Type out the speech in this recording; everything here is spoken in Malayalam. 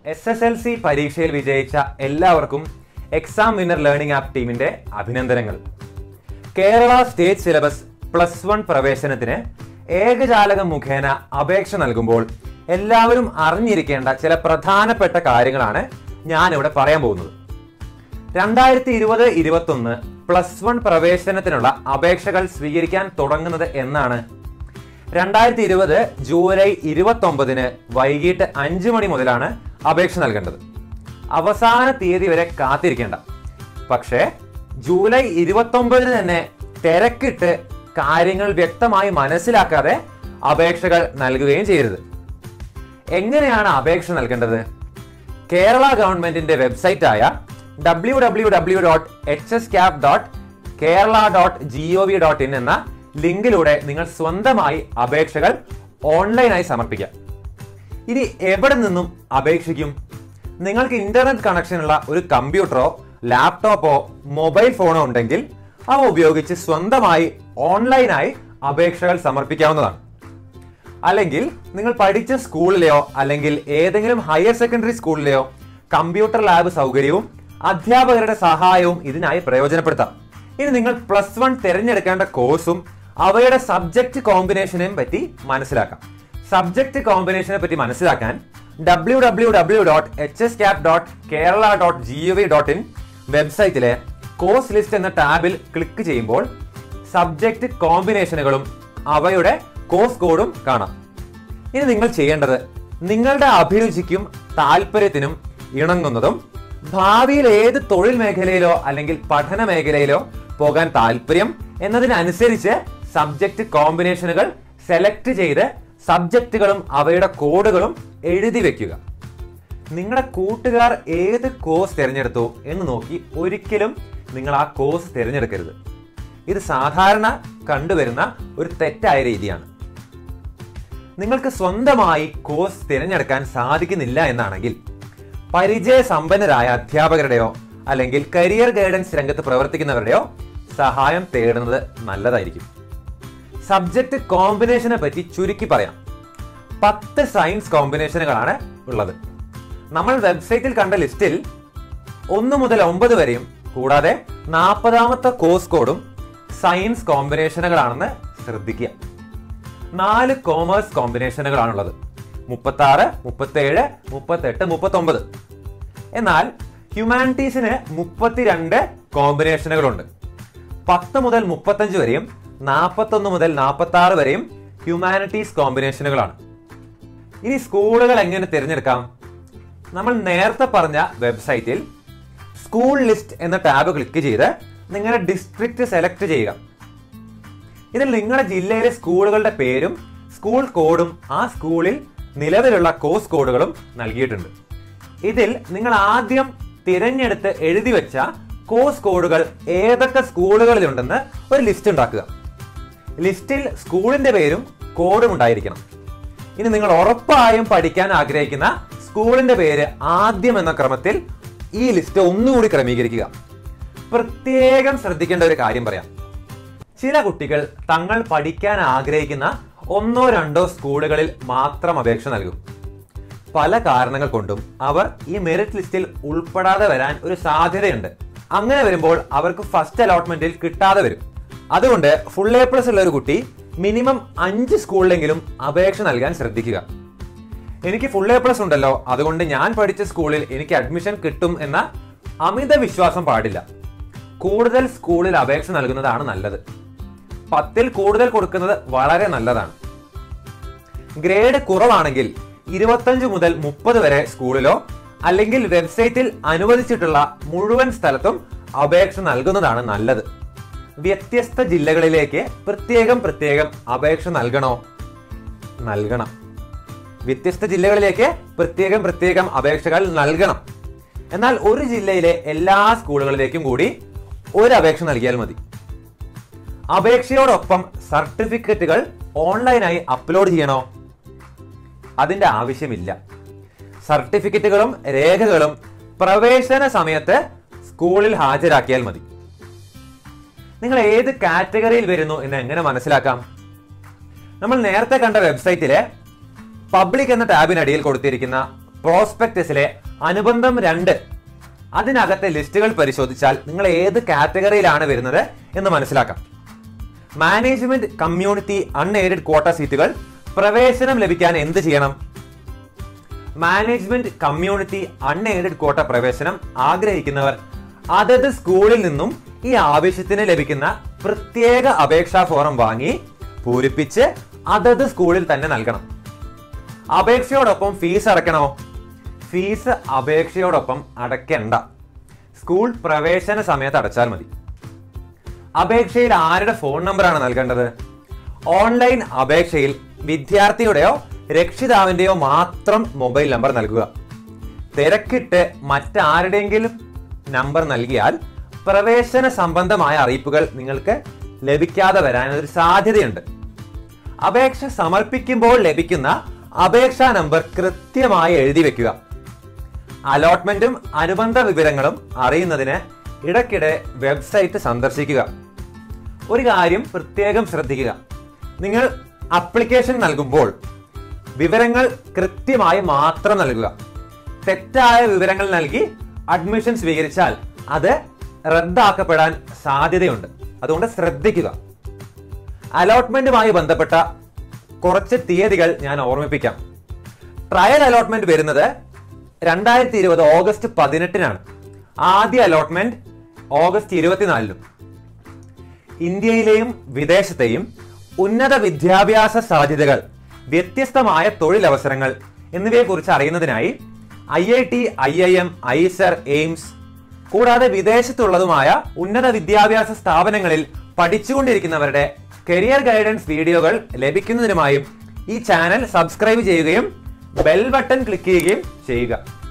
എസ് എസ് എൽ സി പരീക്ഷയിൽ വിജയിച്ച എല്ലാവർക്കും എക്സാം വിന്നർ ലേണിംഗ് ആപ്പ് ടീമിന്റെ അഭിനന്ദനങ്ങൾ Kerala state syllabus plus one പ്രവേശനത്തിന് ഏകജാലകം മുഖേന അപേക്ഷ നൽകുമ്പോൾ എല്ലാവരും അറിഞ്ഞിരിക്കേണ്ട ചില പ്രധാനപ്പെട്ട കാര്യങ്ങളാണ് ഞാനിവിടെ പറയാൻ പോകുന്നത് രണ്ടായിരത്തി ഇരുപത് ഇരുപത്തൊന്ന് പ്ലസ് വൺ പ്രവേശനത്തിനുള്ള അപേക്ഷകൾ സ്വീകരിക്കാൻ തുടങ്ങുന്നത് എന്നാണ് രണ്ടായിരത്തി ഇരുപത് ജൂലൈ ഇരുപത്തി ഒമ്പതിന് വൈകിട്ട് അഞ്ചു മണി മുതലാണ് അപേക്ഷ നൽകേണ്ടത് അവസാന തീയതി വരെ കാത്തിരിക്കേണ്ട പക്ഷേ ജൂലൈ ഇരുപത്തി ഒമ്പതിന് തന്നെ തിരക്കിട്ട് കാര്യങ്ങൾ വ്യക്തമായി മനസ്സിലാക്കാതെ അപേക്ഷകൾ നൽകുകയും ചെയ്യരുത് എങ്ങനെയാണ് അപേക്ഷ നൽകേണ്ടത് കേരള ഗവൺമെന്റിന്റെ വെബ്സൈറ്റായ W W W dot H S cap dot Kerala dot G O V dot in എന്ന ലിങ്കിലൂടെ നിങ്ങൾ സ്വന്തമായി അപേക്ഷകൾ ഓൺലൈനായി സമർപ്പിക്കാം ഇനി എവിടെ നിന്നും അപേക്ഷിക്കും നിങ്ങൾക്ക് ഇന്റർനെറ്റ് കണക്ഷനുള്ള ഒരു കമ്പ്യൂട്ടറോ ലാപ്ടോപ്പോ മൊബൈൽ ഫോണോ ഉണ്ടെങ്കിൽ അവ ഉപയോഗിച്ച് സ്വന്തമായി ഓൺലൈനായി അപേക്ഷകൾ സമർപ്പിക്കാവുന്നതാണ് അല്ലെങ്കിൽ നിങ്ങൾ പഠിച്ച സ്കൂളിലെയോ അല്ലെങ്കിൽ ഏതെങ്കിലും ഹയർ സെക്കൻഡറി സ്കൂളിലെയോ കമ്പ്യൂട്ടർ ലാബ് സൗകര്യവും അധ്യാപകരുടെ സഹായവും ഇതിനായി പ്രയോജനപ്പെടുത്താം ഇനി നിങ്ങൾ പ്ലസ് വൺ തിരഞ്ഞെടുക്കേണ്ട കോഴ്സും അവയുടെ സബ്ജക്ട് കോമ്പിനേഷനെയും പറ്റി മനസ്സിലാക്കാം സബ്ജക്ട് കോമ്പിനേഷനെ പറ്റി മനസ്സിലാക്കാൻ W W W dot H S cap dot Kerala dot G O V dot in വെബ്സൈറ്റിലെ കോഴ്സ് ലിസ്റ്റ് എന്ന ടാബിൽ ക്ലിക്ക് ചെയ്യുമ്പോൾ സബ്ജക്ട് കോമ്പിനേഷനുകളും അവയുടെ കോഴ്സ് കോഡും കാണാം ഇനി നിങ്ങൾ ചെയ്യേണ്ടത് നിങ്ങളുടെ അഭിരുചിക്കും താല്പര്യത്തിനും ഇണങ്ങുന്നതും ഭാവിയിൽ ഏത് തൊഴിൽ മേഖലയിലോ അല്ലെങ്കിൽ പഠന മേഖലയിലോ പോകാൻ താല്പര്യം എന്നതിനനുസരിച്ച് സബ്ജക്ട് കോമ്പിനേഷനുകൾ സെലക്ട് ചെയ്ത് സബ്ജക്റ്റുകളും അവയുടെ കോഡുകളും എഴുതി വെക്കുക നിങ്ങളുടെ കൂട്ടുകാർ ഏത് കോഴ്സ് തിരഞ്ഞെടുത്തു എന്ന് നോക്കി ഒരിക്കലും നിങ്ങൾ ആ കോഴ്സ് തിരഞ്ഞെടുക്കരുത് ഇത് സാധാരണ കണ്ടുവരുന്ന ഒരു തെറ്റായ രീതിയാണ് നിങ്ങൾക്ക് സ്വന്തമായി കോഴ്സ് തിരഞ്ഞെടുക്കാൻ സാധിക്കുന്നില്ല എന്നാണെങ്കിൽ പരിചയസമ്പന്നരായ അധ്യാപകരുടെയോ അല്ലെങ്കിൽ കരിയർ ഗൈഡൻസ് രംഗത്ത് പ്രവർത്തിക്കുന്നവരുടെയോ സഹായം തേടുന്നത് നല്ലതായിരിക്കും സബ്ജക്ട് കോമ്പിനേഷനെ പറ്റി ചുരുക്കി പറയാം പത്ത് സയൻസ് കോമ്പിനേഷനുകളാണ് ഉള്ളത് നമ്മൾ വെബ്സൈറ്റിൽ കണ്ട ലിസ്റ്റിൽ ഒന്ന് മുതൽ ഒമ്പത് വരെയും കൂടാതെ നാൽപ്പതാമത്തെ കോഴ്സ് കോഡും സയൻസ് കോമ്പിനേഷനുകളാണെന്ന് ശ്രദ്ധിക്കുക നാല് കോമേഴ്സ് കോമ്പിനേഷനുകളാണുള്ളത് മുപ്പത്തി ആറ് മുപ്പത്തേഴ് മുപ്പത്തെട്ട് മുപ്പത്തൊമ്പത് എന്നാൽ ഹ്യൂമാനിറ്റീസിന് മുപ്പത്തിരണ്ട് കോമ്പിനേഷനുകളുണ്ട് പത്ത് മുതൽ മുപ്പത്തഞ്ച് വരെയും നാൽപ്പത്തൊന്ന് മുതൽ നാൽപ്പത്തി ആറ് വരെയും ഹ്യൂമാനിറ്റീസ് കോമ്പിനേഷനുകളാണ് ഇനി സ്കൂളുകൾ എങ്ങനെ തിരഞ്ഞെടുക്കാം നമ്മൾ നേരത്തെ പറഞ്ഞ വെബ്സൈറ്റിൽ സ്കൂൾ ലിസ്റ്റ് എന്ന ടാബ് ക്ലിക്ക് ചെയ്ത് നിങ്ങളുടെ ഡിസ്ട്രിക്റ്റ് സെലക്ട് ചെയ്യുക ഇതിൽ നിങ്ങളുടെ ജില്ലയിലെ സ്കൂളുകളുടെ പേരും സ്കൂൾ കോഡും ആ സ്കൂളിൽ നിലവിലുള്ള കോഴ്സ് കോഡുകളും നൽകിയിട്ടുണ്ട് ഇതിൽ നിങ്ങൾ ആദ്യം തിരഞ്ഞെടുത്ത് എഴുതി വെച്ച കോഴ്സ് കോഡുകൾ ഏതൊക്കെ സ്കൂളുകളിലുണ്ടെന്ന് ഒരു ലിസ്റ്റ് ഉണ്ടാക്കുക ലിസ്റ്റിൽ സ്കൂളിന്റെ പേരും കോഡും ഉണ്ടായിരിക്കണം ഇനി നിങ്ങൾ ഉറപ്പായും പഠിക്കാൻ ആഗ്രഹിക്കുന്ന സ്കൂളിന്റെ പേര് ആദ്യം എന്ന ക്രമത്തിൽ ഈ ലിസ്റ്റ് ഒന്നുകൂടി ക്രമീകരിക്കുക പ്രത്യേകം ശ്രദ്ധിക്കേണ്ട ഒരു കാര്യം പറയാം ചില കുട്ടികൾ തങ്ങൾ പഠിക്കാൻ ആഗ്രഹിക്കുന്ന ഒന്നോ രണ്ടോ സ്കൂളുകളിൽ മാത്രം അപേക്ഷ നൽകും പല കാരണങ്ങൾ കൊണ്ടും അവർ ഈ മെറിറ്റ് ലിസ്റ്റിൽ ഉൾപ്പെടാതെ വരാൻ ഒരു സാധ്യതയുണ്ട് അങ്ങനെ വരുമ്പോൾ അവർക്ക് ഫസ്റ്റ് അലോട്ട്മെന്റിൽ കിട്ടാതെ വരും അതുകൊണ്ട് ഫുൾ എ പ്ലസ് ഉള്ള ഒരു കുട്ടി മിനിമം അഞ്ച് സ്കൂളിലെങ്കിലും അപേക്ഷ നൽകാൻ ശ്രദ്ധിക്കുക എനിക്ക് ഫുൾ എ പ്ലസ് ഉണ്ടല്ലോ അതുകൊണ്ട് ഞാൻ പഠിച്ച സ്കൂളിൽ എനിക്ക് അഡ്മിഷൻ കിട്ടും എന്ന അമിത വിശ്വാസം പാടില്ല കൂടുതൽ സ്കൂളിൽ അപേക്ഷ നൽകുന്നതാണ് നല്ലത് പത്തിൽ കൂടുതൽ കൊടുക്കുന്നത് വളരെ നല്ലതാണ് ഗ്രേഡ് കുറവാണെങ്കിൽ ഇരുപത്തഞ്ച് മുതൽ മുപ്പത് വരെ സ്കൂളിലോ അല്ലെങ്കിൽ വെബ്സൈറ്റിൽ അനുവദിച്ചിട്ടുള്ള മുഴുവൻ സ്ഥലത്തും അപേക്ഷ നൽകുന്നതാണ് നല്ലത് വ്യത്യസ്ത ജില്ലകളിലേക്ക് പ്രത്യേകം പ്രത്യേകം അപേക്ഷ നൽകണോ നൽകണം വ്യത്യസ്ത ജില്ലകളിലേക്ക് പ്രത്യേകം പ്രത്യേകം അപേക്ഷകൾ നൽകണം എന്നാൽ ഒരു ജില്ലയിലെ എല്ലാ സ്കൂളുകളിലേക്കും കൂടി ഒരു അപേക്ഷ നൽകിയാൽ മതി അപേക്ഷയോടൊപ്പം സർട്ടിഫിക്കറ്റുകൾ ഓൺലൈനായി അപ്ലോഡ് ചെയ്യണോ അതിന്റെ ആവശ്യമില്ല സർട്ടിഫിക്കറ്റുകളും രേഖകളും പ്രവേശന സമയത്ത് സ്കൂളിൽ ഹാജരാക്കിയാൽ മതി നിങ്ങൾ ഏത് കാറ്റഗറിയിൽ വരുന്നു എന്ന് എങ്ങനെ മനസ്സിലാക്കാം നമ്മൾ നേരത്തെ കണ്ട വെബ്സൈറ്റിലെ പബ്ലിക് എന്ന ടാബിനടിയിൽ കൊടുത്തിരിക്കുന്ന പ്രോസ്പെക്ടസിലെ അനുബന്ധം രണ്ട് അതിനകത്തെ ലിസ്റ്റുകൾ പരിശോധിച്ചാൽ നിങ്ങൾ ഏത് കാറ്റഗറിയിലാണ് വരുന്നത് എന്ന് മനസ്സിലാക്കാം മാനേജ്മെന്റ് കമ്മ്യൂണിറ്റി അൺഎയ്ഡഡ് ക്വാട്ട സീറ്റുകൾ പ്രവേശനം ലഭിക്കാൻ എന്ത് ചെയ്യണം മാനേജ്മെന്റ് കമ്മ്യൂണിറ്റി അൺഎയ്ഡഡ് ക്വാട്ട പ്രവേശനം ആഗ്രഹിക്കുന്നവർ അതത് സ്കൂളിൽ നിന്നും ഈ ആവശ്യത്തിന് ലഭിക്കുന്ന പ്രത്യേക അപേക്ഷാ ഫോറം വാങ്ങി പൂരിപ്പിച്ച് അതത് സ്കൂളിൽ തന്നെ നൽകണം അപേക്ഷയോടൊപ്പം ഫീസ് അടയ്ക്കണോ ഫീസ് അപേക്ഷയോടൊപ്പം അടയ്ക്കണ്ട സ്കൂൾ പ്രവേശന സമയത്ത് അടച്ചാൽ മതി അപേക്ഷയിൽ ആരുടെ ഫോൺ നമ്പറാണ് നൽകേണ്ടത് ഓൺലൈൻ അപേക്ഷയിൽ വിദ്യാർത്ഥിയുടെയോ രക്ഷിതാവിന്റെയോ മാത്രം മൊബൈൽ നമ്പർ നൽകുക തിരക്കിട്ട് മറ്റാരുടെയെങ്കിലും നമ്പർ നൽകിയാൽ പ്രവേശന സംബന്ധമായ അറിയിപ്പുകൾ നിങ്ങൾക്ക് ലഭിക്കാതെ വരാൻ ഒരു സാധ്യതയുണ്ട് അപേക്ഷ സമർപ്പിക്കുമ്പോൾ ലഭിക്കുന്ന അപേക്ഷാ നമ്പർ കൃത്യമായി എഴുതി വെക്കുക അലോട്ട്മെന്റും അനുബന്ധ വിവരങ്ങളും അറിയുന്നതിന് ഇടയ്ക്കിടെ വെബ്സൈറ്റ് സന്ദർശിക്കുക ഒരു കാര്യം പ്രത്യേകം ശ്രദ്ധിക്കുക നിങ്ങൾ അപ്ലിക്കേഷൻ നൽകുമ്പോൾ വിവരങ്ങൾ കൃത്യമായി മാത്രം നൽകുക തെറ്റായ വിവരങ്ങൾ നൽകി അഡ്മിഷൻ സ്വീകരിച്ചാൽ അത് റദ്ദാക്കപ്പെടാൻ സാധ്യതയുണ്ട് അതുകൊണ്ട് ശ്രദ്ധിക്കുക അലോട്ട്മെന്റുമായി ബന്ധപ്പെട്ട കുറച്ച് തീയതികൾ ഞാൻ ഓർമ്മിപ്പിക്കാം ട്രയൽ അലോട്ട്മെന്റ് വരുന്നത് രണ്ടായിരത്തി ഇരുപത് ഓഗസ്റ്റ് പതിനെട്ടിനാണ് ആദ്യ അലോട്ട്മെന്റ് ഓഗസ്റ്റ് ഇരുപത്തിനാലിനും ഇന്ത്യയിലെയും വിദേശത്തെയും ഉന്നത വിദ്യാഭ്യാസ സാധ്യതകൾ വ്യത്യസ്തമായ തൊഴിലവസരങ്ങൾ എന്നിവയെക്കുറിച്ച് അറിയുന്നതിനായി I I T I I M IISER AIIMS കൂടാതെ വിദേശത്തുള്ളതുമായ ഉന്നത വിദ്യാഭ്യാസ സ്ഥാപനങ്ങളിൽ പഠിച്ചുകൊണ്ടിരിക്കുന്നവരുടെ കരിയർ ഗൈഡൻസ് വീഡിയോകൾ ലഭിക്കുന്നതിനുമായും ഈ ചാനൽ സബ്സ്ക്രൈബ് ചെയ്യുകയും ബെൽ ബട്ടൺ ക്ലിക്ക് ചെയ്യുകയും ചെയ്യുക